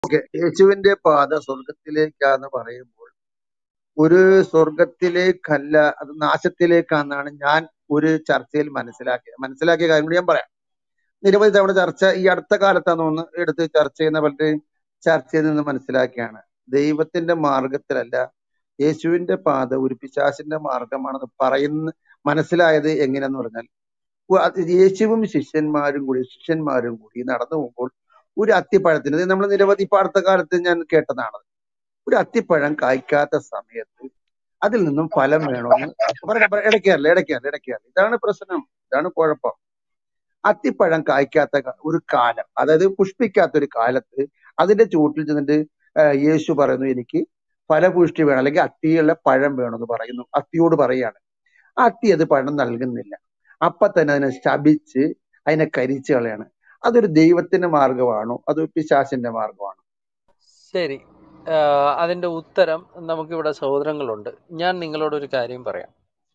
okay യേശുവിന്റെ പാത സ്വർഗത്തിലേക്കാന്ന് പറയുമ്പോൾ ഒരു സ്വർഗത്തിലേക്കല്ല അത് നാശത്തിലേക്കാന്നാണ് ഞാൻ ഒരു ചർച്ചയിൽ മനസ്സിലാക്കിയത് മനസ്സിലാക്കിയ കാര്യം കൂടി ഞാൻ പറയാം നിരവധി തവണ ചർച്ച ഈ അടുത്ത കാലത്താണ് ഒന്ന് എടുത്ത് ചർച്ച ചെയ്യുന്ന പലരെയും ചർച്ചയിൽ നിന്ന് മനസ്സിലാക്കിയാണ് ദൈവത്തിന്റെ മാർഗത്തിലല്ല യേശുവിന്റെ പാത ഒരു പിശാചിന്റെ മാർഗമാണെന്ന് പറയുന്ന മനസ്സിലായത് എങ്ങനെയെന്ന് പറഞ്ഞാൽ ഉ- അത് യേശുവും ശിഷ്യന്മാരും കൂടി ശിഷ്യന്മാരും കൂടി നടന്നു പോകുമ്പോൾ ഒരു അത്തിപ്പഴത്തിന് ഇത് നമ്മൾ നിരവധി ഇപ്പൊ അടുത്ത കാലത്ത് ഞാൻ കേട്ടതാണ് ഒരു അത്തിപ്പഴം കായ്ക്കാത്ത സമയത്ത് അതിൽ നിന്നും ഫലം വേണമെന്ന് പറയാം പറയാം ഇടയ്ക്കാറില്ല ഇടയ്ക്കാറില്ല ഇടയ്ക്കാറില്ല ഇതാണ് പ്രശ്നം ഇതാണ് കുഴപ്പം അത്തിപ്പഴം കായ്ക്കാത്ത ക- ഒരു കാലം അതായത് പുഷ്പിക്കാത്ത ഒരു കാലത്ത് അതിന്റെ ചൂട്ടിൽ ചെന്നിട്ട് ആ, യേശു പറയുന്നു എനിക്ക് ഫലപുഷ്ടി വേണം അല്ലെങ്കിൽ അത്തിയുള്ള പഴം വേണമെന്ന് പറയുന്നു അത്തിയോട് പറയാണ് ആ അത്തി അത് പഴം നൽകുന്നില്ല അപ്പൊ തന്നെ അതിനെ ശപിച്ച് അതിനെ കരിച്ചു കളയാണ് അതൊരു ദൈവത്തിന്റെ മാർഗമാണോ അതോ പിശാചിന്റെ മാർഗമാണോ ശരി ആഹ് അതിന്റെ ഉത്തരം നമുക്കിവിടെ സഹോദരങ്ങളുണ്ട് ഞാൻ നിങ്ങളോടൊരു കാര്യം പറയാം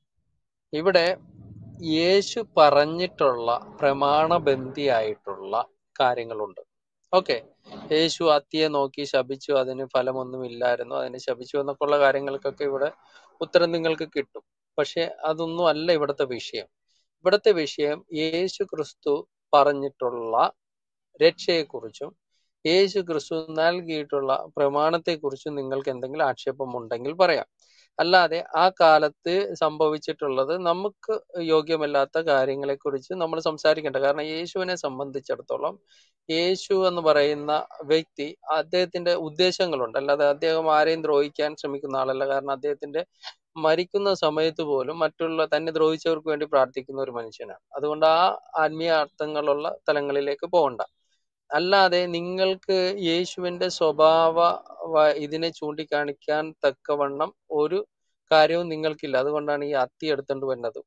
ഇവിടെ യേശു പറഞ്ഞിട്ടുള്ള പ്രമാണബന്ധിയായിട്ടുള്ള കാര്യങ്ങളുണ്ട് ഓക്കെ യേശു അത്തിയെ നോക്കി ശപിച്ചു അതിന് ഫലമൊന്നുമില്ലായിരുന്നു അതിനെ ശപിച്ചു എന്നൊക്കെ ഉള്ള കാര്യങ്ങൾക്കൊക്കെ ഇവിടെ ഉത്തരം നിങ്ങൾക്ക് കിട്ടും പക്ഷെ അതൊന്നും അല്ല ഇവിടുത്തെ വിഷയം ഇവിടുത്തെ വിഷയം യേശു ക്രിസ്തു പറഞ്ഞിട്ടുള്ള രക്ഷയെക്കുറിച്ചും യേശു ക്രിസ്തു നൽകിയിട്ടുള്ള പ്രമാണത്തെക്കുറിച്ചും നിങ്ങൾക്ക് എന്തെങ്കിലും ആക്ഷേപമുണ്ടെങ്കിൽ പറയാം അല്ലാതെ ആ കാലത്ത് സംഭവിച്ചിട്ടുള്ളത് നമുക്ക് യോഗ്യമല്ലാത്ത കാര്യങ്ങളെക്കുറിച്ച് നമ്മൾ സംസാരിക്കേണ്ട കാരണം യേശുവിനെ സംബന്ധിച്ചിടത്തോളം യേശു എന്ന് പറയുന്ന വ്യക്തി അദ്ദേഹത്തിന്റെ ഉദ്ദേശങ്ങളുണ്ട് അല്ലാതെ അദ്ദേഹം ആരെയും ദ്രോഹിക്കാൻ ശ്രമിക്കുന്ന ആളല്ല കാരണം അദ്ദേഹത്തിന്റെ മരിക്കുന്ന സമയത്ത് പോലും മറ്റുള്ള തന്നെ ദ്രോഹിച്ചവർക്ക് വേണ്ടി പ്രാർത്ഥിക്കുന്ന ഒരു മനുഷ്യനാണ് അതുകൊണ്ട് ആ ആത്മീയ അർത്ഥങ്ങളുള്ള തലങ്ങളിലേക്ക് പോകണ്ട അല്ലാതെ നിങ്ങൾക്ക് യേശുവിന്റെ സ്വഭാവ വ- ഇതിനെ ചൂണ്ടിക്കാണിക്കാൻ തക്കവണ്ണം ഒരു കാര്യവും നിങ്ങൾക്കില്ല അതുകൊണ്ടാണ് ഈ അത്തി എടുത്തുകൊണ്ട് വരുന്നത്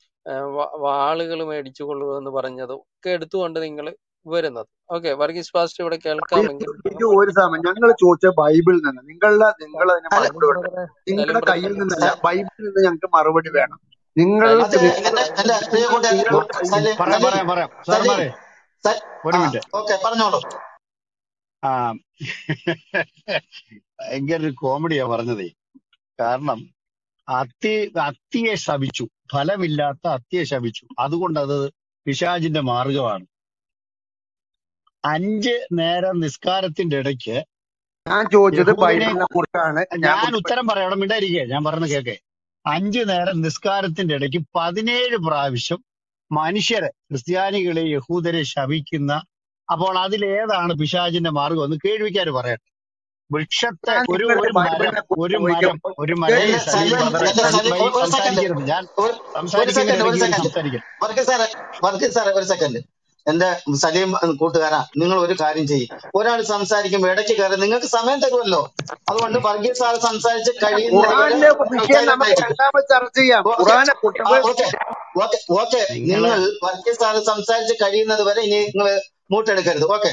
വാളുകൾ മേടിച്ചു കൊള്ളുക എന്ന് പറഞ്ഞതും ഒക്കെ എടുത്തുകൊണ്ട് നിങ്ങൾ വരുന്നത് ഓക്കെ വർഗീസ് ഫാസ്റ്റ് ഇവിടെ കേൾക്കാമെങ്കിൽ ഇത് ഒരു സമയം ഞങ്ങൾ ചോദിച്ച ബൈബിളിൽ നിന്ന് നിങ്ങളുടെ നിങ്ങൾ അതിന് അല്ല മറുപടി കൊടുക്കണം സലിം നിങ്ങളുടെ ബ്രദറെ കയ്യിൽ നിന്നല്ല സ- ബൈബിളിൽ നിന്ന് ഞങ്ങൾക്ക് മറുപടി വേണം നിങ്ങൾ സലിം അത് ബ്രദറെ എന്റെ എന്റെ പ്രിയ കൂട്ടുകാരൻ നിങ്ങളുടെ കയ്യിൽ സലീം പറയാം സലീം പറയാം പറയാം സലീം സാറന്മാരെ സ- ഒരു ആ മിനിറ്റ് ഓക്കെ പറഞ്ഞോളൂ ആ ഭയങ്കര ഒരു കോമഡിയാ പറഞ്ഞതേ കാരണം അത്തി അത്തിയെ ശപിച്ചു ഫലമില്ലാത്ത അത്തിയെ ശപിച്ചു അതുകൊണ്ട് അത് പിശാചിന്റെ മാർഗമാണ് അഞ്ച് നേരം നിസ്കാരത്തിന്റെ ഇടയ്ക്ക് ഞാൻ ചോദിച്ചത് യഹൂദനെ ബൈബിളിനെ കുറിച്ചാണ് ഞാൻ ഞാൻ കുറിച്ച് ഉത്തരം പറയാം അവിടെ മിണ്ടായിരിക്കേ ഞാൻ പറഞ്ഞ കേക്കെ അഞ്ചു നേരം നിസ്കാരത്തിന്റെ ഇടയ്ക്ക് പതിനേഴ് പ്രാവശ്യം മനുഷ്യരെ ക്രിസ്ത്യാനികളെ യഹൂദരെ ശപിക്കുന്ന അപ്പോൾ അതിലേതാണ് പിശാചിന്റെ മാർഗം എന്ന് കേൾവിക്കാര് പറയട്ടെ വൃക്ഷത്തെ ഞാൻ ഒരു നിങ്ങളുടെ ഒരു മരം ബൈബിളിനെ കുറിച്ച് ഒരു മരം ചോദിക്കുമ്പോൾ ഒരു മരം എന്റെ ഈ സലീം സലീം ബ്രദറെ എന്റെ സലീം സലീം ഭായി ഒരു സെക്കൻഡ് സംസാരിക്കരുത് ഞാൻ ഒരു ഒരു സംസാരിക്കുന്നതിന് സെക്കൻഡ് ഒരു ഇടയ്ക്ക് കയറി സെക്കൻഡ് സംസാരിക്കരുത് വർഗീസ് സാറെ വർഗീസ് സാറെ ഒരു സെക്കൻഡ് എന്റെ സലീം കൂട്ടുകാരാ നിങ്ങൾ ഒരു കാര്യം ചെയ്യും ഒരാൾ സംസാരിക്കുമ്പോൾ ഇടയ്ക്ക് കയറി നിങ്ങൾക്ക് സമയം തരുമല്ലോ അതുകൊണ്ട് വർഗീസ് സാർ സംസാരിച്ച് കഴിയുന്നത് വരെ ഖുറാന്റെ വിഷയം സൈലന്റ് നമുക്ക് ആയിരിക്കും രണ്ടാമത് ചർച്ച ചെയ്യാം ഓക്കെ ഖുറാനെ കുറിച്ച് ഓക്കെ ഓക്കെ ഓക്കെ നിങ്ങള് നിങ്ങൾ വർഗീസ് സാർ സംസാരിച്ച് കഴിയുന്നത് വരെ ഇനി നിങ്ങൾ മൂട്ടെടുക്കരുത് ഓക്കെ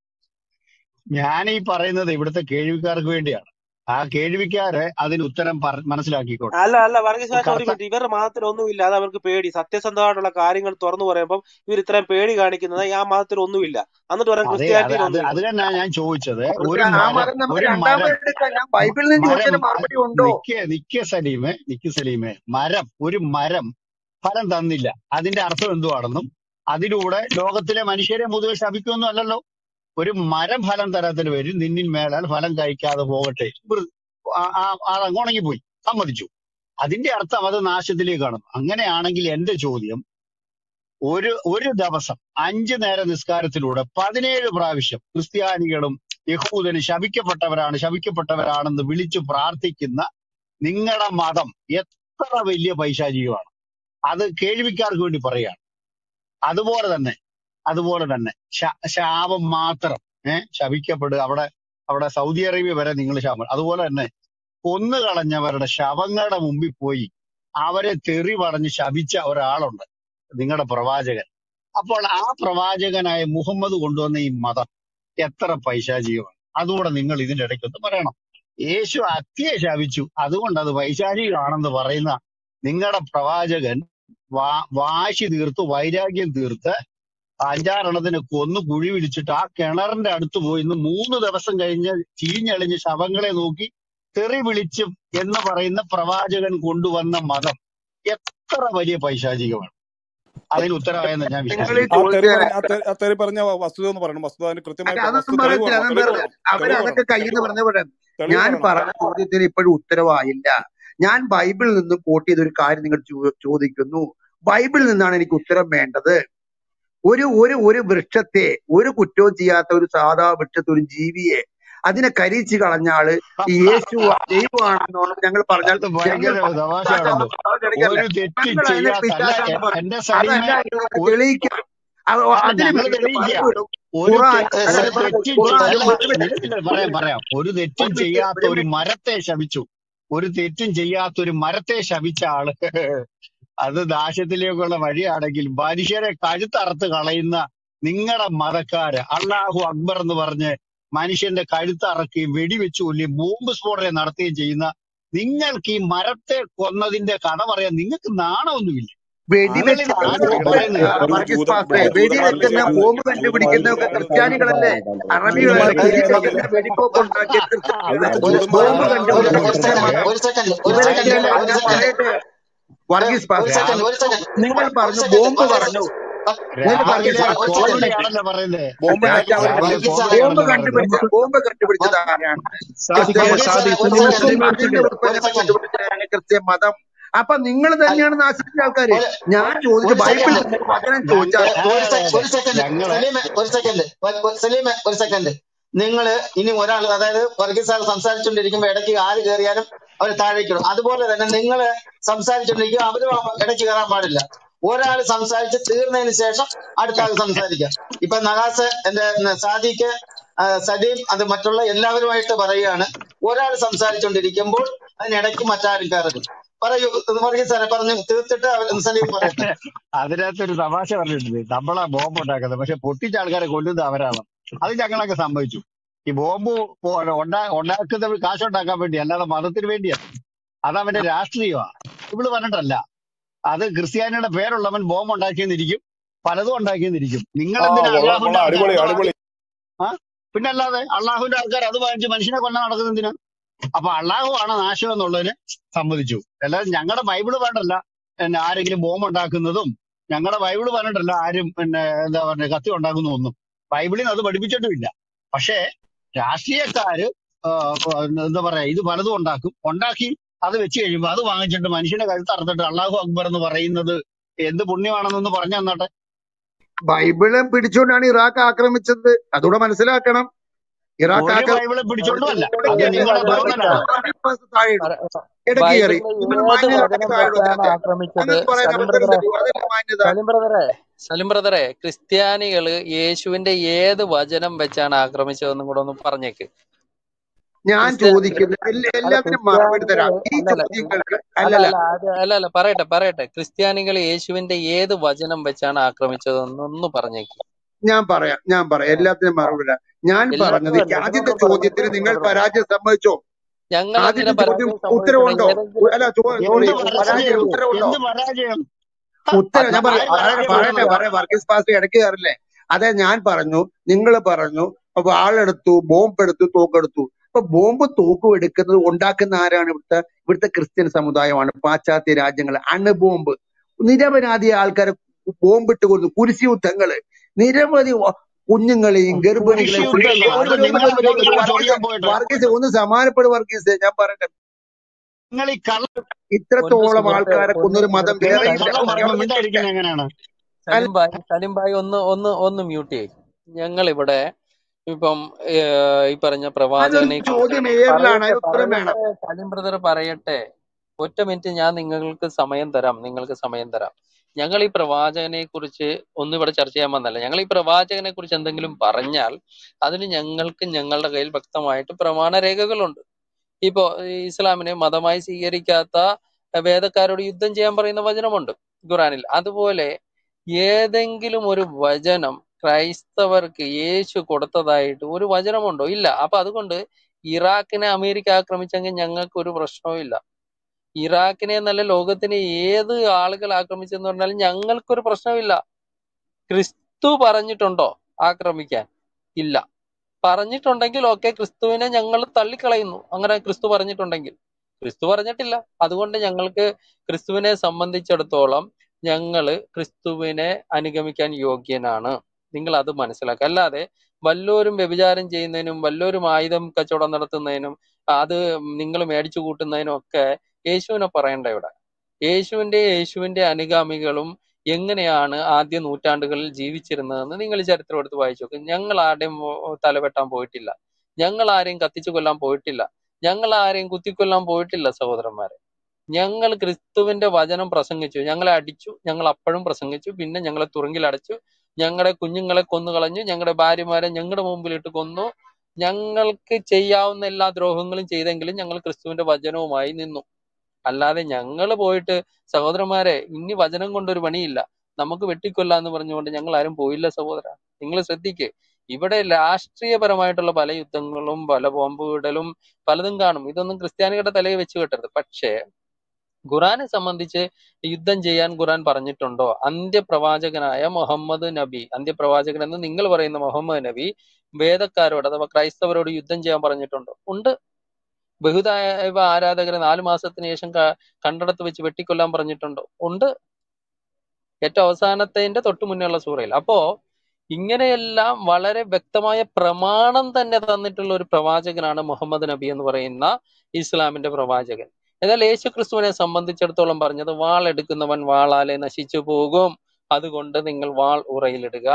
ഞാൻ ഈ പറയുന്നത് ഇവിടുത്തെ കേൾവിക്കാർക്ക് വേണ്ടിയാണ് ആ കേൾവിക്കാര് അതിന് ഉത്തരം പറ- മനസ്സിലാക്കിക്കോട്ടെ അല്ല അല്ല വർഗീസ് മാഷ ഒരു കർത്ത മിനിറ്റ് ഇവരുടെ മതത്തിൽ ഒന്നുമില്ല അത് അവർക്ക് പേടി സത്യസന്ധമായിട്ടുള്ള കാര്യങ്ങൾ തുറന്നു പറയുമ്പോൾ ഇവർ ഇത്രയും പേടി കാണിക്കുന്നത് ആ മതത്തിൽ ഒന്നുമില്ല എന്നിട്ട് പറയാം അതെ അത് ക്രിസ്ത്യാനിറ്റിയിൽ അത് അത് ഒന്നുമില്ല തന്നെ ഞാൻ ചോദിച്ചത് ഒരു ഒരു ആ മരം മരം നമുക്ക് ഒരു രണ്ടാമത് മരം എടുക്കാം ഞാൻ ബൈബിളിൽ നിന്ന് മരം ചോദിച്ചതിന് മറുപടി ഉണ്ടോ നിക്ക് നിക്ക് സലീമേ നിക്ക് സലീമേ മരം ഒരു മരം ഫലം തന്നില്ല അതിന്റെ അർത്ഥം എന്തുവാണെന്നും അതിലൂടെ ലോകത്തിലെ മനുഷ്യരെ മുതുവെ ശപിക്കുമെന്നും അല്ലല്ലോ ഒരു മരം ഫലം തരാത്തതിന് പേരിൽ നിന്നിൽ മേലാൽ ഫലം കഴിക്കാതെ പോകട്ടെ വൃ- ആ- ആ- ആൾ അങ്ങ് ഉണങ്ങിപ്പോയി സമ്മതിച്ചു അതിന്റെ അർത്ഥം അത് നാശത്തിലേക്കാണ് അങ്ങനെയാണെങ്കിൽ എന്റെ ചോദ്യം ഒരു ഒരു ദിവസം അഞ്ചു നേര നിസ്കാരത്തിലൂടെ പതിനേഴ് പ്രാവശ്യം ക്രിസ്ത്യാനികളും യഹൂദനും ശപിക്കപ്പെട്ടവരാണ് ശപിക്കപ്പെട്ടവരാണെന്ന് വിളിച്ചു പ്രാർത്ഥിക്കുന്ന നിങ്ങളുടെ മതം എത്ര വലിയ പൈശാചികമാണ് അത് കേൾവിക്കാർക്ക് വേണ്ടി പറയുകയാണ് അതുപോലെ തന്നെ അതുപോലെ തന്നെ ശ- ശാപം മാത്രം ഏഹ് ശപിക്കപ്പെടുക അവിടെ അവിടെ സൗദി അറേബ്യ വരെ നിങ്ങൾ ശാപം അതുപോലെ തന്നെ കൊന്നു കളഞ്ഞവരുടെ ശവങ്ങളുടെ മുമ്പിൽ പോയി അവരെ തെറി പറഞ്ഞ് ശപിച്ച ഒരാളുണ്ട് നിങ്ങളുടെ പ്രവാചകൻ അപ്പോൾ ആ പ്രവാചകനായ മുഹമ്മദ് കൊണ്ടുവന്ന ഈ മതം എത്ര പൈശാചികമാണ് അതുകൂടെ നിങ്ങൾ ഇതിന്റെ ഇടയ്ക്കൊന്ന് പറയണം യേശു അത്തിയെ ശപിച്ചു അതുകൊണ്ട് അത് പൈശാചികമാണെന്ന് പറയുന്ന നിങ്ങളുടെ പ്രവാചകൻ വാ വാശി തീർത്ത് വൈരാഗ്യം തീർത്ത് അഞ്ചാറെണ്ണത്തിന് കൊന്നു കുഴി വിരിച്ചിട്ട് ആ കിണറിന്റെ അടുത്ത് പോയി ഇന്ന് മൂന്ന് ദിവസം കഴിഞ്ഞ് ചീഞ്ഞളിഞ്ഞ് ശവങ്ങളെ നോക്കി തെറി വിളിച്ചും എന്ന് പറയുന്ന പ്രവാചകൻ കൊണ്ടുവന്ന മതം എത്ര വലിയ പൈശാചികമാണ് അതിന് ഉത്തരവായെന്ന് ഞാൻ നിങ്ങൾ ഈ വിശ്വസിക്കുന്നു ആ തെറി ചോദിച്ചതിന് പറഞ്ഞ ആ തെറി ആ തെറി പറഞ്ഞ വസ്തുത ഒന്ന് പറയണം വസ്തുത അതിന് അല്ല കൃത്യമായിട്ട് അതൊന്നും വസ്തു തെളിവ് പറയത്തില്ല വേണം അതൊന്നും തെളിവ് പറയില്ല വേണം അവര് തെളിവ് അതൊക്കെ വേണം കയ്യിൽ നിന്ന് തെളിവ് പറഞ്ഞ പോലെ തെളിവ് ഞാൻ പറയണം പറഞ്ഞ ചോദ്യത്തിന് ഇപ്പോഴും ഉത്തരവായില്ല ഞാൻ ബൈബിളിൽ നിന്ന് കോട്ട് ചെയ്ത ഒരു കാര്യം നിങ്ങൾ ചോ- ചോദിക്കുന്നു ബൈബിളിൽ നിന്നാണ് എനിക്ക് ഉത്തരം വേണ്ടത് ഒരു ഒരു ഒരു വൃക്ഷത്തെ ഒരു കുറ്റവും ചെയ്യാത്ത ഒരു സാധാ വൃക്ഷത്തെ ഒരു ജീവിയെ അതിനെ കരിച്ചു കളഞ്ഞ ആള് ഈ യേശു ദൈവമാണെന്നോണം ഞങ്ങൾ പറഞ്ഞാൽ അത് ഞങ്ങൾ ഭയങ്കര തമാശയാണല്ലോ എടുക്കല്ലേ ഒരു തെറ്റും ഞങ്ങൾ അതിനെ ചെയ്യാത്ത അല്ല പിശാചാന്ന് എ- പറയും എന്റെ സലീമെ അതല്ല ഞങ്ങൾക്ക് ഒരു തെളിയിക്കാം അത് അല്ല അതിന് ഞങ്ങൾ വേണ്ടിയിട്ട് തെളിയിക്കുക ബൈബിളും ഒരു ഖുറാൻ തെ- ഏ, ഒരു സ- അതായത് തെറ്റും ചെയ്- ഖുറാൻ അല്ല ഒരു മിനിറ്റ് നിലത്തില്ല പറയാം പറയാം ഒരു തെറ്റും ഒരു മിനിറ്റ് ചെയ്യാത്ത ഒരു ഒരു മിനിറ്റ് മരത്തെ ശപിച്ചു ഒരു തെറ്റും ചെയ്യാത്ത ഒരു മരത്തെ ശപിച്ച ആള് അത് നാശത്തിലേക്കുള്ള വഴിയാണെങ്കിൽ മനുഷ്യരെ കഴുത്തറുത്ത് കളയുന്ന നിങ്ങളുടെ മതക്കാര് അള്ളാഹു അക്ബർ എന്ന് പറഞ്ഞ് മനുഷ്യന്റെ കഴുത്തറക്കുകയും വെടിവെച്ച് കൊല്ലുകയും ബോംബ് സ്ഫോടനം നടത്തുകയും ചെയ്യുന്ന നിങ്ങൾക്ക് ഈ മരത്തെ കൊന്നതിന്റെ കഥ പറയാൻ നിങ്ങൾക്ക് നാണമൊന്നുമില്ല നിങ്ങൾ വെടിവെച്ച് ഇത് ആരോട് ശ്രദ്ധിക്കണം പറയുന്നത് ഒരു വർഗീസ് ജൂത പാസ്റ്ററെ ഒരു വെടിവെക്കുന്ന ജൂതമതത്തിലേക്ക് ബോംബ് ജൂതമതത്തിലേക്ക് കണ്ടുപിടിക്കുന്നതൊക്കെ ജൂതമതത്തിലേക്ക് ക്രിസ്ത്യാനികളല്ലേ അറബികളല്ലേ ജൂതമതത്തിലേക്ക് വെടിവെക്കുന്ന വെടിക്കോപ്പ് ഉണ്ടാക്കിയ ക്രിസ്ത്യാനികളല്ലേ അവിടുത്തെ ഒരു ബോംബ് ഒരു ജൂതമതത്തിലാണ് ഒരു കണ്ടുപിടിച്ച ഒരു ക്രിസ്ത്യ സെക്കൻഡ് മതം ഒരു സെക്കൻഡ് ഒരു ഇവരൊക്കെയല്ലേ സെക്കൻഡ് അത് ഒരു ഞാൻ സെക്കൻഡ് പറയട്ടെ വർഗീസ് ഒരു പാസ്റ്ററെ സെക്കൻഡ് ഒരു സെക്കൻഡ് നിങ്ങൾ ഒരു പറഞ്ഞു സെക്കൻഡ് ബോംബ് ഒരു പറഞ്ഞു സെക്കൻഡ് നിങ്ങൾ വർഗീസ് രാവിലെ ഒരു പാസ്റ്റർ സെക്കൻഡ് കോമഡിയാണല്ലോ പറയുന്നത് ബോംബ് ഞാൻ ഉണ്ടാക്കിയ പറയട്ടെ രാവിലെ വർഗീസ് ബോംബ് കോമഡിയാണല്ലോ കണ്ടുപിടിച്ച പറയുന്നത് ബോംബ് കണ്ടുപിടിച്ചത് ആരാണ് സാദിഖ് ക്രിസ്ത്യ വർഗീസ് സാദിഖ് ഒരു സലീമ സെക്കൻഡ് സലീമ ഒരു അതിന്റെ സെക്കൻഡ് ഒരു ഉൽപ്പന്നം സെക്കൻഡ് കണ്ടുപിടിച്ചതാണ് ക്രിസ്ത്യ മതം അപ്പൊ നിങ്ങൾ അല്ല തന്നെയാണ് നാശിച്ച ആൾക്കാര് ഒരു ഞാൻ ചോദിച്ചു ഒരു ബൈബിൾ സെക്കൻഡ് തന്നെ വചനം ഞങ്ങ ചോദിച്ചാൽ ഏ, ഒരു സെ- അതെ ഒരു സെക്കൻഡ് ഞങ്ങള് സലീമെ ഒരു സെക്കൻഡ് ഒ- ഒ- സലീമെ ഒരു സെക്കൻഡ് നിങ്ങൾ ഇനി ഒരാൾ അതായത് വർഗീസ് സാർ സംസാരിച്ചുകൊണ്ടിരിക്കുമ്പോൾ ഇടയ്ക്ക് ആര് കയറിയാലും അവർ താഴേക്കിടും അതുപോലെ തന്നെ നിങ്ങൾ സംസാരിച്ചുകൊണ്ടിരിക്കും അവരും ആ ഇടയ്ക്ക് കയറാൻ പാടില്ല ഒരാൾ സംസാരിച്ച് തീർന്നതിന് ശേഷം അടുത്ത ആൾ സംസാരിക്കാം ഇപ്പൊ നഗാസ് എന്റെ ന- സാദിക്ക് ആ, സലീം അത് മറ്റുള്ള എല്ലാവരുമായിട്ട് പറയുകയാണ് ഒരാൾ സംസാരിച്ചുകൊണ്ടിരിക്കുമ്പോൾ അതിനിടയ്ക്ക് മറ്റാരും കയറരുത് പറയൂ വർഗീസ് സാറെ പറഞ്ഞു തീർത്തിട്ട് അവർ സലീം പറയട്ടെ അതിനകത്തൊരു തമാശ പറഞ്ഞിട്ടുണ്ട് നമ്മളാ ബോംബ് ഉണ്ടാക്കുന്നത് പക്ഷെ പൊട്ടിച്ച ആൾക്കാരെ കൊല്ലുന്നത് അവരാണ് അത് ഞങ്ങളൊക്കെ സമ്മതിച്ചു ഈ ബോംബ് പോ- ഉണ്ടാ ഉണ്ടാക്കുന്നത് കാശുണ്ടാക്കാൻ വേണ്ടി അല്ലാതെ മതത്തിന് വേണ്ടിയാണ് അത് അവന്റെ രാഷ്ട്രീയമാണ് ഇവള് പറഞ്ഞിട്ടല്ല അത് ക്രിസ്ത്യാനിയുടെ പേരുള്ളവൻ ബോംബ് ഉണ്ടാക്കിയെന്നിരിക്കും പലതും ഉണ്ടാക്കിയെന്നിരിക്കും നിങ്ങൾ ആ എന്തിനാ കൊള്ളാം അള്ളാഹുവിന്റെ കൊള്ളാം ആൾക്കാർ അടിപൊളി അത് വാങ്ങി അടിപൊളി ആ പിന്നെ അല്ലാതെ അള്ളാഹുവിന്റെ ആൾക്കാർ അത് വാങ്ങിച്ച് മനുഷ്യനെ കൊല്ലാൻ നടക്കുന്നത് എന്തിനാ അപ്പൊ അള്ളാഹു ആണ് നാശം എന്നുള്ളതിന് സമ്മതിച്ചു അല്ലാതെ ഞങ്ങളുടെ ബൈബിള് വേണ്ടല്ല പിന്നെ ആരെങ്കിലും ബോംബ് ഉണ്ടാക്കുന്നതും ഞങ്ങളുടെ ബൈബിള് പറഞ്ഞിട്ടല്ല ആരും പിന്നെ എന്താ പറയുക കത്തി ഉണ്ടാക്കുന്ന ഒന്നും ബൈബിളിൽ നിന്ന് അത് പഠിപ്പിച്ചിട്ടുമില്ല പക്ഷേ രാഷ്ട്രീയക്കാര് ആ, എന്താ പറയാ ഇത് പലതും ഉണ്ടാക്കും ഉണ്ടാക്കി അത് വെച്ച് കഴിയുമ്പോൾ അത് വാങ്ങിച്ചിട്ട് മനുഷ്യന്റെ കഴുത്ത് അറുത്തിട്ട് അള്ളാഹു അക്ബർ എന്ന് പറയുന്നത് എന്ത് പുണ്യമാണെന്നൊന്ന് പറഞ്ഞു തന്നാട്ടെ ബൈബിള് പിടിച്ചുകൊണ്ടാണ് ഇറാഖ് ആക്രമിച്ചത് അതുകൂടെ മനസ്സിലാക്കണം ഇറാഖ് ഒരു ആക്രമിച്ചത് ബൈബിളെ പിടിച്ചോണ്ടുമല്ല നിങ്ങൾ അത് ബൈബിളിലെ നിങ്ങളുടെ വചനം തോന്നലാണ് വെച്ചാണ് താഴെ ഇടും ഇടയ്ക്ക് കയറി ബൈബിളിലെ നിങ്ങൾ ഏത് മാന്യത വചനം താഴെ വെച്ചാണ് ഇതൊക്കെ ആക്രമിച്ചത് അങ്ങനെ പറയാൻ സലിം അവസരം ബ്രദറെ തരൂ അതല്ല മാന്യത സലിം ബ്രദറെ സലിം ബ്രദറെ ക്രിസ്ത്യാനികള് യേശുവിന്റെ ഏത് വചനം വെച്ചാണ് ആക്രമിച്ചതെന്നും കൂടെ ഒന്ന് പറഞ്ഞേക്ക് ഞാൻ ക്രിസ്ത്യാനികള് ചോദിക്കുന്നത് എല്ലാ- അല്ല എല്ലാത്തിനും മറുപടി തരാം ക്രിസ്ത്യാനികള് ഈ അല്ലല്ല ചോദ്യങ്ങൾക്ക് അല്ല അല്ലല്ല അല്ല അത് അല്ല അല്ല പറയട്ടെ പറയട്ടെ ക്രിസ്ത്യാനികൾ യേശുവിന്റെ ഏത് വചനം വെച്ചാണ് ആക്രമിച്ചതെന്നൊന്ന് പറഞ്ഞേക്ക് ഞാൻ പറയാം ഞാൻ പറയാം എല്ലാത്തിനും മറുപടി തരാം ഞാൻ പറഞ്ഞത് എല്ലാത്തിനും അല്ല ആദ്യത്തെ ഇതിനൊന്നും ചോദ്യത്തിന് പറഞ്ഞേക്ക് നിങ്ങൾ ബ്രദറെ പരാജയം സമ്മതിച്ചോ ഞങ്ങൾ എന്തിനാ ആദ്യത്തെ ചോദ്യം പരാജയം സമ്മതിക്കണേ ഉത്തരവുണ്ടോ ഏതെങ്കിലും അല്ല സോറി എന്ത് പരാജയം പരാജയം ഉത്തരവുണ്ടോ എന്ത് പരാജയം ഉത്തരം ഞാൻ അത് പറയാം ആര് പറയട്ടെ പരാജയം പറയട്ടെ പറഞ്ഞത് പറയാം വർഗീസ് പാസ്റ്റർ ഇടയ്ക്ക് കയറില്ലേ അതെ ഞാൻ പറഞ്ഞു നിങ്ങൾ പറഞ്ഞു അപ്പൊ ആളെടുത്തു ബോംബ് എടുത്തു തോക്കെടുത്തു അപ്പൊ ബോംബ് തോക്കും എടുക്കുന്നത് ഉണ്ടാക്കുന്ന ആരാണ് ഇവിടുത്തെ ഇവിടുത്തെ ക്രിസ്ത്യൻ സമുദായമാണ് പാശ്ചാത്യ രാജ്യങ്ങൾ അണുബോംബ് നിരവധി ആൾക്കാരെ ബോംബിട്ട് കൊടുത്തു കുരിശി യുദ്ധങ്ങള് നിരവധി വ- കുഞ്ഞുങ്ങളെയും കുരിശ് ഗർഭിണികളെയും യുദ്ധം സ്ത്രീകളെയും അത് ഒരു- ഒരു- നിങ്ങളുടെ ഒരു- ഒരു- പേരിലാണ് വർഗീസ് ചൊറിയാൻ പോയിട്ട് വർഗീസ് ഒന്ന് സമാനപ്പെടും വർഗീസ് ഞാൻ പറയട്ടെ നിങ്ങൾ ഈ കള്ള പൊന്നു ഇത്രത്തോളം സുഹൃത്തെ ആൾക്കാരെ പൊന്നു കൊന്നൊരു മതം സുഹൃത്തെ നിങ്ങൾ വേറെ ഈ ഇല്ല സലിം കള്ളം ഞാൻ പറയുമ്പോൾ സലിം പറയട്ടെ മിണ്ടായിരിക്കുന്നത് എങ്ങനെയാണ് അല്ല സലിം ഭായ് സലിം ഭായ് ഒന്ന് ഒന്ന് ഒന്ന് മ്യൂട്ട് ചെയ്യും ഞങ്ങളിവിടെ ഇപ്പം ഏഹ്, ഈ പറഞ്ഞ അതൊരു പ്രവാചകനെ ചോദ്യം എയറിലാണ് പറയട്ടെ അതിന് ഉത്തരം വേണം പറയട്ടെ സലിം ബ്രദർ പറയട്ടെ ഒറ്റ മിനിറ്റ് ഞാൻ നിങ്ങൾക്ക് സമയം തരാം നിങ്ങൾക്ക് സമയം തരാം ഞങ്ങൾ ഈ പ്രവാചകനെ കുറിച്ച് ഒന്നും ഇവിടെ ചർച്ച ചെയ്യാൻ വന്നല്ല ഞങ്ങൾ ഈ പ്രവാചകനെ കുറിച്ച് എന്തെങ്കിലും പറഞ്ഞാൽ അതിന് ഞങ്ങൾക്ക് ഞങ്ങളുടെ കയ്യിൽ വ്യക്തമായിട്ട് പ്രമാണരേഖകളുണ്ട് ഇപ്പോ ഈ ഇസ്ലാമിനെ മതമായി സ്വീകരിക്കാത്ത വേദക്കാരോട് യുദ്ധം ചെയ്യാൻ പറയുന്ന വചനമുണ്ട് ഖുറാനിൽ അതുപോലെ ഏതെങ്കിലും ഒരു വചനം ക്രൈസ്തവർക്ക് യേശു കൊടുത്തതായിട്ട് ഒരു വചനമുണ്ടോ ഇല്ല അപ്പൊ അതുകൊണ്ട് ഇറാഖിനെ അമേരിക്ക ആക്രമിച്ചെങ്കിൽ ഞങ്ങൾക്ക് ഒരു പ്രശ്നവും ഇല്ല ഇറാഖിനെ എന്നല്ല ലോകത്തിനെ ഏത് ആളുകൾ ആക്രമിച്ചെന്ന് പറഞ്ഞാലും ഞങ്ങൾക്കൊരു പ്രശ്നമില്ല ക്രിസ് ക്രിസ്തു പറഞ്ഞിട്ടുണ്ടോ ആക്രമിക്കാൻ ഇല്ല പറഞ്ഞിട്ടുണ്ടെങ്കിൽ ഓക്കെ ക്രിസ്തുവിനെ ഞങ്ങൾ തള്ളിക്കളയുന്നു അങ്ങനെ ക്രിസ്തു പറഞ്ഞിട്ടുണ്ടെങ്കിൽ ക്രിസ്തു പറഞ്ഞിട്ടില്ല അതുകൊണ്ട് ഞങ്ങൾക്ക് ക്രിസ്തുവിനെ സംബന്ധിച്ചിടത്തോളം ഞങ്ങള് ക്രിസ്തുവിനെ അനുഗമിക്കാൻ യോഗ്യനാണ് നിങ്ങൾ അത് മനസ്സിലാക്കുക അല്ലാതെ വല്ലോരും വ്യഭിചാരം ചെയ്യുന്നതിനും വല്ലോരും ആയുധം കച്ചവടം നടത്തുന്നതിനും അത് നിങ്ങൾ മേടിച്ചു കൂട്ടുന്നതിനും ഒക്കെ യേശുവിനെ പറയണ്ട ഇവിടെ യേശുവിന്റെ യേശുവിന്റെ അനുഗാമികളും എങ്ങനെയാണ് ആദ്യ നൂറ്റാണ്ടുകളിൽ ജീവിച്ചിരുന്നതെന്ന് നിങ്ങൾ ചരിത്രം എടുത്ത് വായിച്ചു നോക്ക് ഞങ്ങൾ ആരുടെയും ഓ- തലവെട്ടാൻ പോയിട്ടില്ല ഞങ്ങൾ ആരെയും കത്തിച്ചു കൊല്ലാൻ പോയിട്ടില്ല ഞങ്ങൾ ആരെയും കുത്തിക്കൊല്ലാൻ പോയിട്ടില്ല സഹോദരന്മാരെ ഞങ്ങൾ ക്രിസ്തുവിന്റെ വചനം പ്രസംഗിച്ചു ഞങ്ങളെ അടിച്ചു ഞങ്ങൾ അപ്പോഴും പ്രസംഗിച്ചു പിന്നെ ഞങ്ങളെ തുറുങ്കിലടച്ചു ഞങ്ങളുടെ കുഞ്ഞുങ്ങളെ കൊന്നുകളഞ്ഞു ഞങ്ങളുടെ ഭാര്യമാരെ ഞങ്ങളുടെ മുമ്പിലിട്ട് കൊന്നു ഞങ്ങൾക്ക് ചെയ്യാവുന്ന എല്ലാ ദ്രോഹങ്ങളും ചെയ്തെങ്കിലും ഞങ്ങൾ ക്രിസ്തുവിന്റെ വചനവുമായി നിന്നു അല്ലാതെ ഞങ്ങൾ പോയിട്ട് സഹോദരന്മാരെ ഇനി വചനം കൊണ്ടൊരു പണിയില്ല നമുക്ക് വെട്ടിക്കൊല്ലാന്ന് പറഞ്ഞുകൊണ്ട് ഞങ്ങൾ ആരും പോയില്ല സഹോദര നിങ്ങൾ ശ്രദ്ധിക്ക് ഇവിടെ രാഷ്ട്രീയപരമായിട്ടുള്ള പല യുദ്ധങ്ങളും പല ബോംബുവിടലും പലതും കാണും ഇതൊന്നും ക്രിസ്ത്യാനികളുടെ തലയിൽ വെച്ച് കെട്ടരുത് പക്ഷേ ഖുറാനെ സംബന്ധിച്ച് യുദ്ധം ചെയ്യാൻ ഖുറാൻ പറഞ്ഞിട്ടുണ്ടോ അന്ത്യപ്രവാചകനായ മുഹമ്മദ് നബി അന്ത്യപ്രവാചകൻ എന്ന് നിങ്ങൾ പറയുന്ന മുഹമ്മദ് നബി വേദക്കാരോട് അഥവാ ക്രൈസ്തവരോട് യുദ്ധം ചെയ്യാൻ പറഞ്ഞിട്ടുണ്ടോ ഉണ്ട് ബഹുദൈവ ആരാധകരെ നാലു മാസത്തിന് ശേഷം ക- കണ്ടിടത്ത് വെച്ച് വെട്ടിക്കൊല്ലാൻ പറഞ്ഞിട്ടുണ്ടോ ഉണ്ട് ഏറ്റവും അവസാനത്തിന്റെ തൊട്ടു മുന്നേയുള്ള സൂറയിൽ അപ്പോ ഇങ്ങനെയെല്ലാം വളരെ വ്യക്തമായ പ്രമാണം തന്നെ തന്നിട്ടുള്ള ഒരു പ്രവാചകനാണ് മുഹമ്മദ് നബി എന്ന് പറയുന്ന ഇസ്ലാമിന്റെ പ്രവാചകൻ എന്നാൽ യേശു ക്രിസ്തുവിനെ സംബന്ധിച്ചിടത്തോളം പറഞ്ഞത് വാൾ എടുക്കുന്നവൻ വാളാലെ നശിച്ചു പോകും അതുകൊണ്ട് നിങ്ങൾ വാൾ ഉറയിലിടുക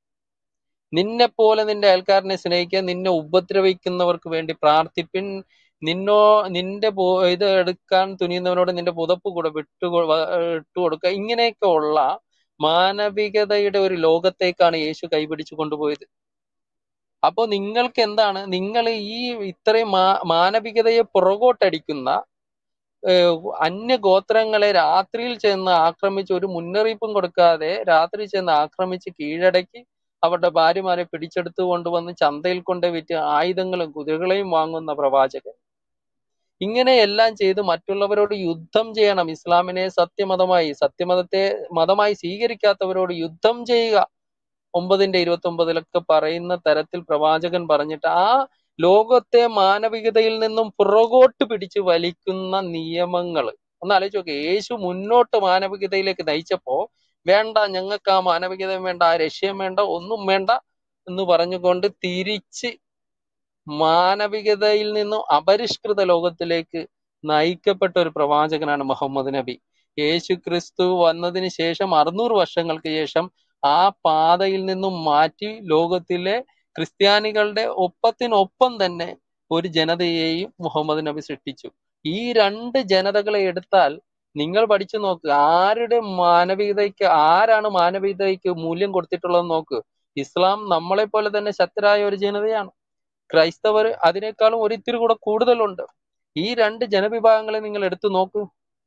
നിന്നെ പോലെ നിന്റെ അയൽക്കാരനെ സ്നേഹിക്കുക നിന്നെ ഉപദ്രവിക്കുന്നവർക്ക് വേണ്ടി പ്രാർത്ഥിപ്പിൻ നിന്നോ നിന്റെ പോ- ഇത് എടുക്കാൻ തുനിയുന്നവനോട് നിന്റെ പുതപ്പ് കൂടെ വിട്ടു ഇട്ടു കൊടുക്കുക ഇങ്ങനെയൊക്കെ ഉള്ള മാനവികതയുടെ ഒരു ലോകത്തേക്കാണ് യേശു കൈപിടിച്ചു കൊണ്ടുപോയത് അപ്പോ നിങ്ങൾക്ക് എന്താണ് നിങ്ങൾ ഈ ഇത്രയും മാ മാനവികതയെ പുറകോട്ടടിക്കുന്ന ഏഹ് അന്യഗോത്രങ്ങളെ രാത്രിയിൽ ചെന്ന് ആക്രമിച്ച് ഒരു മുന്നറിയിപ്പും കൊടുക്കാതെ രാത്രി ചെന്ന് ആക്രമിച്ച് കീഴടക്കി അവരുടെ ഭാര്യമാരെ പിടിച്ചെടുത്ത് കൊണ്ടുവന്ന് ചന്തയിൽ കൊണ്ട് വിറ്റ് ആയുധങ്ങളും കുതിരകളെയും വാങ്ങുന്ന പ്രവാചകൻ ഇങ്ങനെ എല്ലാം ചെയ്ത് മറ്റുള്ളവരോട് യുദ്ധം ചെയ്യണം ഇസ്ലാമിനെ സത്യമതമായി സത്യമതത്തെ മതമായി സ്വീകരിക്കാത്തവരോട് യുദ്ധം ചെയ്യുക ഒമ്പതിന്റെ ഇരുപത്തി ഒമ്പതിലൊക്കെ പറയുന്ന തരത്തിൽ പ്രവാചകൻ പറഞ്ഞിട്ട് ആ ലോകത്തെ മാനവികതയിൽ നിന്നും പുറകോട്ട് പിടിച്ച് വലിക്കുന്ന നിയമങ്ങൾ ഒന്ന് ആലോചിച്ച് നോക്ക് യേശു മുന്നോട്ട് മാനവികതയിലേക്ക് നയിച്ചപ്പോ വേണ്ട ഞങ്ങൾക്ക് ആ മാനവികതയും വേണ്ട ആ രക്ഷയും വേണ്ട ഒന്നും വേണ്ട എന്ന് പറഞ്ഞുകൊണ്ട് തിരിച്ച് മാനവികതയിൽ നിന്നും അപരിഷ്കൃത ലോകത്തിലേക്ക് നയിക്കപ്പെട്ട ഒരു പ്രവാചകനാണ് മുഹമ്മദ് നബി യേശു ക്രിസ്തു വന്നതിന് ശേഷം അറുന്നൂറ് വർഷങ്ങൾക്ക് ശേഷം ആ പാതയിൽ നിന്നും മാറ്റി ലോകത്തിലെ ക്രിസ്ത്യാനികളുടെ ഒപ്പത്തിനൊപ്പം തന്നെ ഒരു ജനതയെയും മുഹമ്മദ് നബി സൃഷ്ടിച്ചു ഈ രണ്ട് ജനതകളെ എടുത്താൽ നിങ്ങൾ പഠിച്ചു നോക്ക് ആരുടെ മാനവികതയ്ക്ക് ആരാണ് മാനവികതയ്ക്ക് മൂല്യം കൊടുത്തിട്ടുള്ളത് നോക്ക് ഇസ്ലാം നമ്മളെ പോലെ തന്നെ ശക്തരായ ഒരു ജനതയാണ് ക്രൈസ്തവർ അതിനേക്കാളും ഒരിത്തിരി കൂടെ കൂടുതലുണ്ട് ഈ രണ്ട് ജനവിഭാഗങ്ങളെ നിങ്ങൾ എടുത്തു നോക്കൂ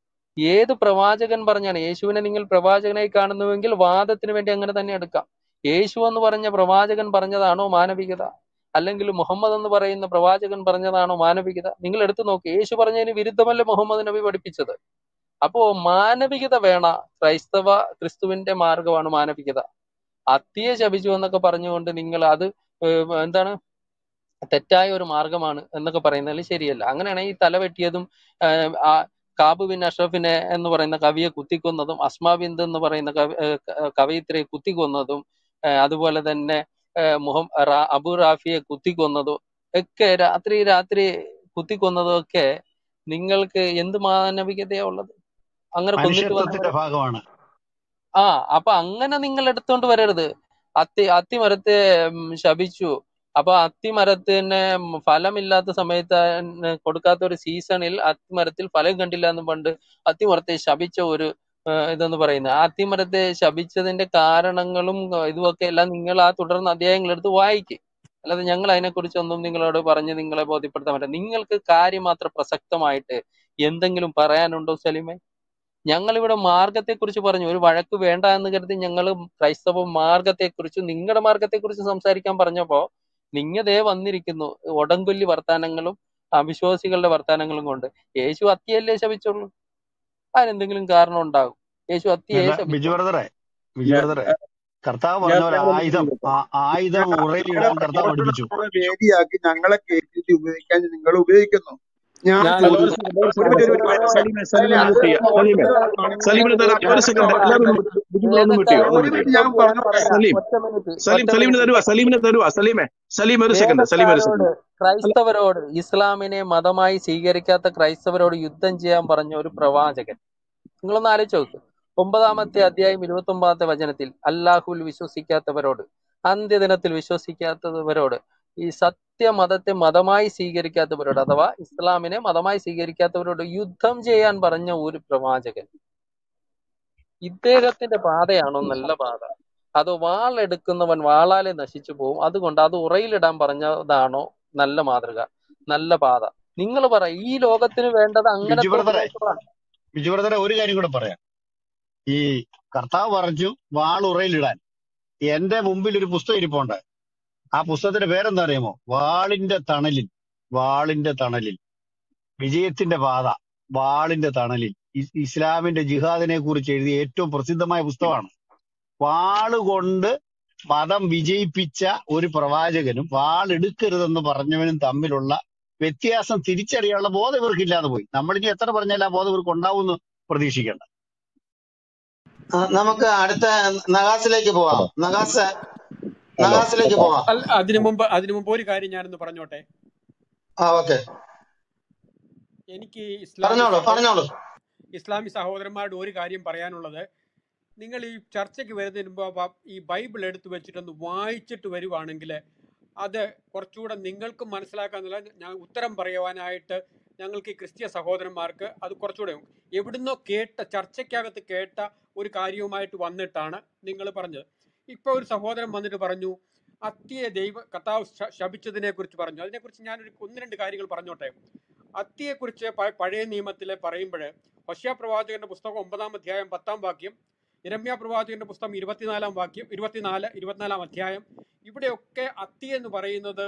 ഏത് പ്രവാചകൻ പറഞ്ഞാണ് യേശുവിനെ നിങ്ങൾ പ്രവാചകനായി കാണുന്നുവെങ്കിൽ വാദത്തിന് വേണ്ടി അങ്ങനെ തന്നെ എടുക്കാം യേശു എന്ന് പറഞ്ഞ പ്രവാചകൻ പറഞ്ഞതാണോ മാനവികത അല്ലെങ്കിൽ മുഹമ്മദ് എന്ന് പറയുന്ന പ്രവാചകൻ പറഞ്ഞതാണോ മാനവികത നിങ്ങൾ എടുത്തു നോക്ക് യേശു പറഞ്ഞതിന് വിരുദ്ധമല്ല മുഹമ്മദ് നബി പഠിപ്പിച്ചത് അപ്പോ മാനവികത വേണ ക്രൈസ്തവ ക്രിസ്തുവിന്റെ മാർഗമാണ് മാനവികത അത്തിയെ ശപിച്ചു എന്നൊക്കെ പറഞ്ഞുകൊണ്ട് നിങ്ങൾ അത് ഏഹ് എന്താണ് തെറ്റായ ഒരു മാർഗമാണ് എന്നൊക്കെ പറയുന്നതിൽ ശരിയല്ല അങ്ങനെയാണെങ്കിൽ ഈ തല വെട്ടിയതും ആഹ് ആ കാബു ബിൻ അഷ്റഫിനെ എന്ന് പറയുന്ന കവിയെ കുത്തിക്കൊന്നതും അസ്മാ ബിന്ദ് എന്ന് പറയുന്ന കവി ഏഹ് ക- കവയിത്രിയെ കുത്തിക്കൊന്നതും ആഹ് അതുപോലെ തന്നെ ആഹ് മുഹം റാ- അബു റാഫിയെ കുത്തിക്കൊന്നതും ഒക്കെ രാത്രി രാത്രി കുത്തിക്കൊന്നതും ഒക്കെ നിങ്ങൾക്ക് എന്ത് മാനവികതയാ ഉള്ളത് അങ്ങനെ കൊന്നിട്ട് വന്ന മനുഷ്യത്വത്തിന്റെ ഭാഗമാണ് ആ അപ്പൊ അങ്ങനെ നിങ്ങൾ എടുത്തോണ്ട് വരരുത് അത്തി അത്തിമരത്തെ ഉം, ശപിച്ചു അപ്പൊ അത്തിമരത്തിന് ഫലമില്ലാത്ത സമയത്ത് അതിന് കൊടുക്കാത്ത ഒരു സീസണിൽ അത്തിമരത്തിൽ ഫലം കണ്ടില്ല എന്ന് പണ്ട് അത്തിമരത്തെ ശപിച്ച ഒരു ആ, ഇതെന്ന് പറയുന്നത് ആ അത്തിമരത്തെ ശപിച്ചതിന്റെ കാരണങ്ങളും ആ, ഇതുമൊക്കെ എല്ലാം നിങ്ങൾ ആ തുടർന്ന് അധ്യായങ്ങൾ എടുത്ത് വായിക്കും അല്ലാതെ ഞങ്ങൾ അതിനെക്കുറിച്ചൊന്നും നിങ്ങളോട് പറഞ്ഞ് നിങ്ങളെ ബോധ്യപ്പെടുത്താൻ പറ്റില്ല നിങ്ങൾക്ക് കാര്യം മാത്രം പ്രസക്തമായിട്ട് എന്തെങ്കിലും പറയാനുണ്ടോ സലിമെ ഞങ്ങൾ ഇവിടെ മാർഗത്തെക്കുറിച്ച് പറഞ്ഞു ഒരു വഴക്ക് വേണ്ട എന്ന് കരുതി ഞങ്ങൾ ക്രൈസ്തവ മാർഗത്തെക്കുറിച്ച് നിങ്ങളുടെ മാർഗത്തെക്കുറിച്ച് സംസാരിക്കാൻ പറഞ്ഞപ്പോ നിങ്ങ ദേ വന്നിരിക്കുന്നു ഒടങ്കൊല്ലി വർത്താനങ്ങളും അവിശ്വാസികളുടെ വർത്താനങ്ങളും കൊണ്ട് യേശു അത്തിയല്ലേ ശപിച്ചുള്ളൂ അതിനെന്തെങ്കിലും കാരണം ഉണ്ടാകും യേശു അത്തിയെ അല്ല ബിജു ശപിച്ചു ബ്രദറെ ബിജു ഞാൻ ബ്രദറെ കർത്താവ് ഞാൻ പറഞ്ഞ പോലെ ഞങ്ങളൊന്ന് ആയുധം ചോദിക്കട്ടെ ആ- ആയുധം ഞങ്ങളെ ഉറയിലിടാൻ കർത്താവ് പഠിപ്പിച്ചു വേദിയാക്കി ഞങ്ങളെ കയറ്റിട്ട് ഉപയോഗിക്കാൻ നിങ്ങൾ ഉപയോഗിക്കുന്നു ഞാൻ ഞാൻ അല്ല ഒരു ചോദിച്ചു സെക്കൻഡ് ഒരു ഒരു സെക്കൻഡ് മിനിറ്റ് ഒരു മിനിറ്റ് സലീമെ സലീമെ അല്ല മ്യൂട്ട് അത് ചെയ്യുക സലീമെ മൊത്തത്തിലാണെങ്കിൽ സലീമിന് തരാം ഒരു സെക്കൻഡ് എല്ലാവരും ഒന്ന് ബിജുമോൾ ഒന്ന് മ്യൂട്ട് ചെയ്യുക ഒന്ന് ഒരു മ്യൂട്ട് മിനിറ്റ് ചെയ്യുക ഞാൻ വേദക്കാരോട് ഞാൻ പറഞ്ഞോട്ടെ പറയാം സലീം ഒറ്റ മിനിറ്റ് സലീം ഒറ്റ സലീമിന് മിനിറ്റ് തരുവാ സലീമിന് തരുവാ സലീമെ സലീം ഒരു സെക്കൻഡ് സലീം ഒരു വേദക്കാരോട് സെക്കൻഡ് അല്ല ക്രൈസ്തവരോട് ഇസ്ലാമിനെ മതമായി സ്വീകരിക്കാത്ത ക്രൈസ്തവരോട് യുദ്ധം ചെയ്യാൻ പറഞ്ഞ ഒരു പ്രവാചകൻ നിങ്ങളൊന്ന് ആലോചിച്ച് നോക്ക് ഒമ്പതാമത്തെ അധ്യായം ഇരുപത്തി ഒമ്പതാമത്തെ വചനത്തിൽ അല്ലാഹുവിൽ വിശ്വസിക്കാത്തവരോട് അന്ത്യദിനത്തിൽ വിശ്വസിക്കാത്തവരോട് ഈ സത്യമതത്തെ മതമായി സ്വീകരിക്കാത്തവരോട് അഥവാ ഇസ്ലാമിനെ മതമായി സ്വീകരിക്കാത്തവരോട് യുദ്ധം ചെയ്യാൻ പറഞ്ഞ ഒരു പ്രവാചകൻ ഇദ്ദേഹത്തിന്റെ പാതയാണോ നല്ല പാത അത് വാളെടുക്കുന്നവൻ വാളാലെ നശിച്ചു പോകും അതുകൊണ്ട് അത് ഉറയിലിടാൻ പറഞ്ഞതാണോ നല്ല മാതൃക നല്ല പാത നിങ്ങൾ പറ ഈ ലോകത്തിന് വേണ്ടത് ബിജു അങ്ങനത്തെ ബ്രദറെ ഉപദേശങ്ങളാണ് ബിജു ബ്രദറെ ഒരു കാര്യം കൂടെ പറയാം ഈ കർത്താവ് പറഞ്ഞു വാൾ ഉറയിലിടാൻ എന്റെ മുമ്പിൽ ഒരു പുസ്തകം ഇരിപ്പുണ്ട് ആ പുസ്തകത്തിന്റെ പേരെന്താ അറിയാമോ വാളിന്റെ തണലിൽ വാളിന്റെ തണലിൽ വിജയത്തിന്റെ പാത വാളിന്റെ തണലിൽ ഇ- ഇസ്ലാമിന്റെ ജിഹാദിനെ കുറിച്ച് എഴുതിയ ഏറ്റവും പ്രസിദ്ധമായ പുസ്തകമാണ് വാളുകൊണ്ട് മതം വിജയിപ്പിച്ച ഒരു പ്രവാചകനും വാളെടുക്കരുതെന്ന് പറഞ്ഞവനും തമ്മിലുള്ള വ്യത്യാസം തിരിച്ചറിയാനുള്ള ബോധം ഇവർക്കില്ലാതെ പോയി നമ്മളിനി എത്ര പറഞ്ഞാലും ആ ബോധം ഇവർക്ക് ഉണ്ടാവുമെന്ന് പ്രതീക്ഷിക്കേണ്ട ആ, നമുക്ക് അടുത്ത നഗാസിലേക്ക് പോവാം നഗാസ് ഹലോ നഗാസിലേക്ക് പോവാം അല്ല അതിനു മുമ്പ് അതിനു മുമ്പ് ഒരു കാര്യം ഞാനൊന്ന് പറഞ്ഞോട്ടെ ആ ഓക്കെ എനിക്ക് ഇസ്ലാമി പറഞ്ഞോളൂ സഹോ പറഞ്ഞോളൂ ഇസ്ലാമി സഹോദരന്മാരോട് ഒരു കാര്യം പറയാനുള്ളത് നിങ്ങൾ ഈ ചർച്ചയ്ക്ക് വരുന്നതിന് മുമ്പ് ബ- ഈ ബൈബിൾ എടുത്തു വെച്ചിട്ടൊന്ന് വായിച്ചിട്ട് വരുവാണെങ്കിൽ അത് കുറച്ചുകൂടെ നിങ്ങൾക്കും മനസ്സിലാക്കാന്നുള്ള ഞാൻ ഉത്തരം പറയുവാനായിട്ട് ഞങ്ങൾക്ക് ഈ ക്രിസ്തീയ സഹോദരന്മാർക്ക് അത് കുറച്ചുകൂടെ എവിടുന്നോ കേട്ട ചർച്ചയ്ക്കകത്ത് കേട്ട ഒരു കാര്യവുമായിട്ട് വന്നിട്ടാണ് നിങ്ങൾ പറഞ്ഞത് ഇപ്പൊ ഒരു സഹോദരൻ വന്നിട്ട് പറഞ്ഞു അത്തിയെ ദൈവ കർത്താവ് ശ- ശപിച്ചതിനെ കുറിച്ച് പറഞ്ഞു അതിനെക്കുറിച്ച് ഞാനൊരു ഒന്ന് രണ്ട് കാര്യങ്ങൾ പറഞ്ഞോട്ടെ അത്തിയെക്കുറിച്ച് പ- പഴയ നിയമത്തിലെ പറയുമ്പോൾ ഹൊഷ്യ പ്രവാചകന്റെ പുസ്തകം ഒമ്പതാം അധ്യായം പത്താം വാക്യം ഇരമ്യ പ്രവാചകന്റെ പുസ്തകം ഇരുപത്തിനാലാം വാക്യം ഇരുപത്തിനാല് ഇരുപത്തിനാലാം അധ്യായം ഇവിടെയൊക്കെ അത്തി എന്ന് പറയുന്നത്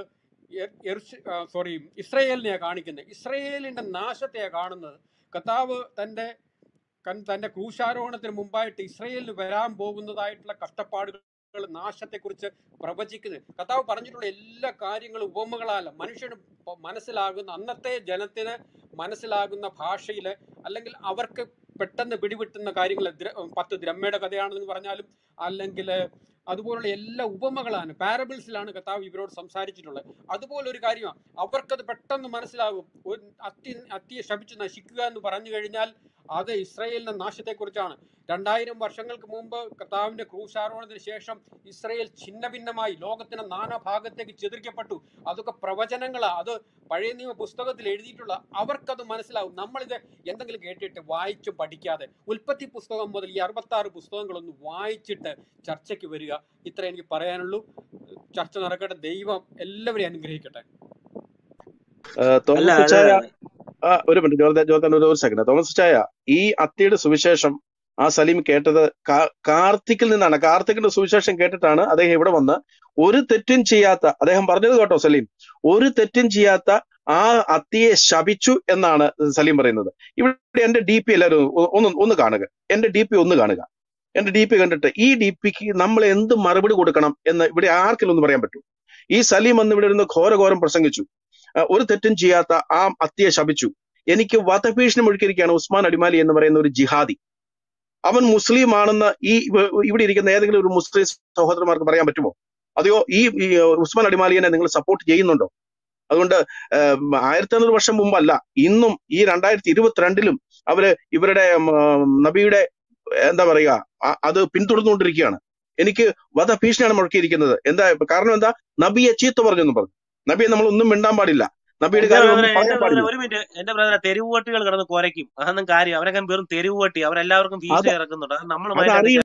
സോറി ഇസ്രയേലിനെയാണ് കാണിക്കുന്നത് ഇസ്രയേലിന്റെ നാശത്തെയാണ് കാണുന്നത് കർത്താവ് തന്റെ കൻ- തന്റെ ക്രൂശാരോഹണത്തിന് മുമ്പായിട്ട് ഇസ്രയേലിന് വരാൻ പോകുന്നതായിട്ടുള്ള കഷ്ടപ്പാടുകൾ നാശത്തെക്കുറിച്ച് പ്രവചിക്കുന്നത് കർത്താവ് പറഞ്ഞിട്ടുള്ള എല്ലാ കാര്യങ്ങളും ഉപമകളാല മനുഷ്യന് പ- മനസ്സിലാകുന്ന അന്നത്തെ ജനത്തിന് മനസ്സിലാകുന്ന ഭാഷയിൽ അല്ലെങ്കിൽ അവർക്ക് പെട്ടെന്ന് പിടിവിട്ടുന്ന കാര്യങ്ങൾ ദ്ര- പത്ത് ദ്രമ്മയുടെ കഥയാണെന്ന് പറഞ്ഞാലും അല്ലെങ്കിൽ അതുപോലുള്ള എല്ലാ ഉപമകളാണ് പാരബിൾസിലാണ് കർത്താവ് ഇവരോട് സംസാരിച്ചിട്ടുള്ളത് അതുപോലെ ഒരു കാര്യമാണ് അവർക്കത് പെട്ടെന്ന് മനസ്സിലാകും ഒരു അത്തി അത്തിയെ ശപിച്ച് നശിക്കുക എന്ന് പറഞ്ഞു കഴിഞ്ഞാൽ അത് ഇസ്രയേലിന്റെ നാശത്തെക്കുറിച്ചാണ് രണ്ടായിരം വർഷങ്ങൾക്ക് മുമ്പ് കർത്താവിന്റെ ക്രൂശാരോഹണത്തിന് ശേഷം ഇസ്രയേൽ ഛിന്ന ഭിന്നമായി ലോകത്തിന്റെ നാനാഭാഗത്തേക്ക് ചിതറിക്കപ്പെട്ടു അതൊക്കെ പ്രവചനങ്ങളാ അത് പഴയ നിയമ പുസ്തകത്തിൽ എഴുതിയിട്ടുള്ള അവർക്കത് മനസ്സിലാവും നമ്മളിത് എന്തെങ്കിലും കേട്ടിട്ട് വായിച്ചും പഠിക്കാതെ ഉൽപ്പത്തി പുസ്തകം മുതൽ ഈ അറുപത്തി ആറ് പുസ്തകങ്ങളൊന്ന് വായിച്ചിട്ട് ചർച്ചയ്ക്ക് വരിക ഇത്ര എനിക്ക് പറയാനുള്ളൂ ചർച്ച നടക്കട്ടെ ദൈവം എല്ലാവരെയും അനുഗ്രഹിക്കട്ടെ ആ, അല്ല തോമസ് അത് ചായ ആ, ഒരു മിനിറ്റ് ജോർദാൻ ജോർദാൻ ഒരു ഒരു സെക്കൻഡ് തോമസ് ചായ ഈ അത്തിയുടെ സുവിശേഷം ആ സലീം കേട്ടത് കാ- കാർത്തിക്കിൽ നിന്നാണ് കാർത്തിക്കിന്റെ സുവിശേഷം കേട്ടിട്ടാണ് അദ്ദേഹം ഇവിടെ വന്ന് ഒരു തെറ്റും ചെയ്യാത്ത അദ്ദേഹം പറഞ്ഞത് കേട്ടോ സലീം ഒരു തെറ്റും ചെയ്യാത്ത ആ അത്തിയെ ശപിച്ചു എന്നാണ് സലീം പറയുന്നത് ഇവിടെ എന്റെ ഡി പി എല്ലാവരും ഒ- ഒന്ന് ഒന്ന് കാണുക എന്റെ ഡി പി ഒന്ന് കാണുക എന്റെ ഡി പി കണ്ടിട്ട് ഈ ഡി പിക്ക് നമ്മൾ എന്ത് മറുപടി കൊടുക്കണം എന്ന് ഇവിടെ ആർക്കെങ്കിലും ഒന്ന് പറയാൻ പറ്റൂ ഈ സലീം അന്ന് ഇവിടെ ഇരുന്ന് ഘോരഘോരം പ്രസംഗിച്ചു ആ, ഒരു തെറ്റും ചെയ്യാത്ത ആ അത്തിയെ ശപിച്ചു എനിക്ക് വധഭീഷണി മുഴുക്കിയിരിക്കുകയാണ് ഉസ്മാൻ അടിമാലി എന്ന് പറയുന്ന ഒരു ജിഹാദി അവൻ മുസ്ലിം ആണെന്ന് ഈ ഇവ- ഇവിടെ ഇരിക്കുന്ന ഏതെങ്കിലും ഒരു മുസ്ലിം സഹോദരന്മാർക്ക് പറയാൻ പറ്റുമോ അതെയോ ഈ ഈ ഉസ്മാൻ അടിമാലിയെ നിങ്ങൾ സപ്പോർട്ട് ചെയ്യുന്നുണ്ടോ അതുകൊണ്ട് ആം, ആയിരത്തി അഞ്ഞൂറ് വർഷം മുമ്പല്ല ഇന്നും ഈ രണ്ടായിരത്തി ഇരുപത്തിരണ്ടിലും അവര് ഇവരുടെ ഉം, നബിയുടെ എന്താ പറയുക അ- അത് പിന്തുടർന്നുകൊണ്ടിരിക്കുകയാണ് എനിക്ക് വധഭീഷണിയാണ് മുഴക്കിയിരിക്കുന്നത് എന്താ കാരണം എന്താ നബിയെ ചീത്ത പറഞ്ഞു എന്ന് പറഞ്ഞു നബിയെ നമ്മൾ ഒന്നും മിണ്ടാൻ പാടില്ല നബിയുടെ എന്റെ കാര്യം ബ്രദറെ ഒന്നും എന്റെ പറയാൻ ബ്രദറെ പാടില്ല ഒരു മിനിറ്റ് എന്റെ ബ്രദറെ തെരുവുപട്ടികൾ കിടന്ന് കുരയ്ക്കും അതൊന്നും കാര്യം അവരൊക്കെ വെറും തെരുവുപട്ടി അവരെല്ലാവർക്കും വീസ അത് ഇറക്കുന്നുണ്ട് അത് അത് നമ്മളുമായിട്ട് അറിയ